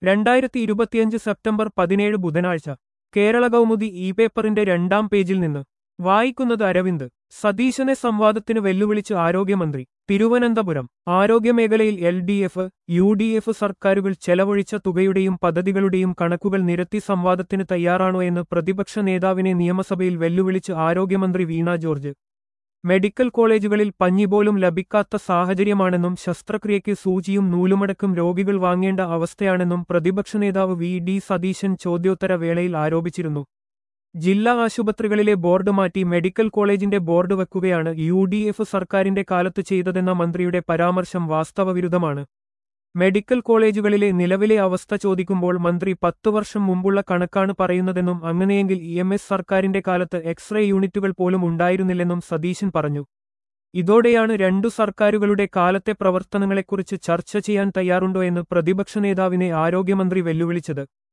രണ്ടായിരത്തി ഇരുപത്തിയഞ്ച് സെപ്റ്റംബർ പതിനേഴ് ബുധനാഴ്ച കേരള കൗമുദി ഇ പേപ്പറിന്റെ രണ്ടാം പേജിൽ നിന്ന് വായിക്കുന്നത് അരവിന്ദ് സതീശനെ സംവാദത്തിന് വെല്ലുവിളിച്ച് ആരോഗ്യമന്ത്രി തിരുവനന്തപുരം ആരോഗ്യമേഖലയിൽ L D F U D F സർക്കാരുകൾ ചെലവഴിച്ച തുകയുടെയും പദ്ധതികളുടെയും കണക്കുകൾ നിരത്തി സംവാദത്തിന് തയ്യാറാണോ എന്ന് പ്രതിപക്ഷ നേതാവിനെ നിയമസഭയിൽ വെല്ലുവിളിച്ച് ആരോഗ്യമന്ത്രി വീണ ജോർജ് മെഡിക്കൽ കോളേജുകളിൽ പഞ്ഞിപോലും ലഭിക്കാത്ത സാഹചര്യമാണെന്നും ശസ്ത്രക്രിയയ്ക്ക് സൂചിയും നൂലുമടക്കും രോഗികൾ വാങ്ങേണ്ട അവസ്ഥയാണെന്നും പ്രതിപക്ഷ നേതാവ് വി ഡി സതീശൻ ചോദ്യോത്തര വേളയിൽ ആരോപിച്ചിരുന്നു ജില്ലാ ആശുപത്രികളിലെ ബോർഡ് മാറ്റി മെഡിക്കൽ കോളേജിന്റെ ബോർഡ് വെക്കുകയാണ് യു ഡി എഫ് സർക്കാരിന്റെ കാലത്ത് ചെയ്തതെന്ന മന്ത്രിയുടെ പരാമർശം വാസ്തവവിരുദ്ധമാണ് മെഡിക്കൽ കോളേജുകളിലെ നിലവിലെ അവസ്ഥ ചോദിക്കുമ്പോൾ മന്ത്രി പത്തു വർഷം മുമ്പുള്ള കണക്കാണ് പറയുന്നതെന്നും അങ്ങനെയെങ്കിൽ ഇ എം എസ് സർക്കാരിന്റെ കാലത്ത് എക്സ്റേ യൂണിറ്റുകൾ പോലും ഉണ്ടായിരുന്നില്ലെന്നും സതീശൻ പറഞ്ഞു ഇതോടെയാണ് രണ്ടു സർക്കാരുകളുടെ കാലത്തെ പ്രവർത്തനങ്ങളെക്കുറിച്ച് ചർച്ച ചെയ്യാൻ തയ്യാറുണ്ടോ എന്ന് പ്രതിപക്ഷ നേതാവിനെ ആരോഗ്യമന്ത്രി വെല്ലുവിളിച്ചത്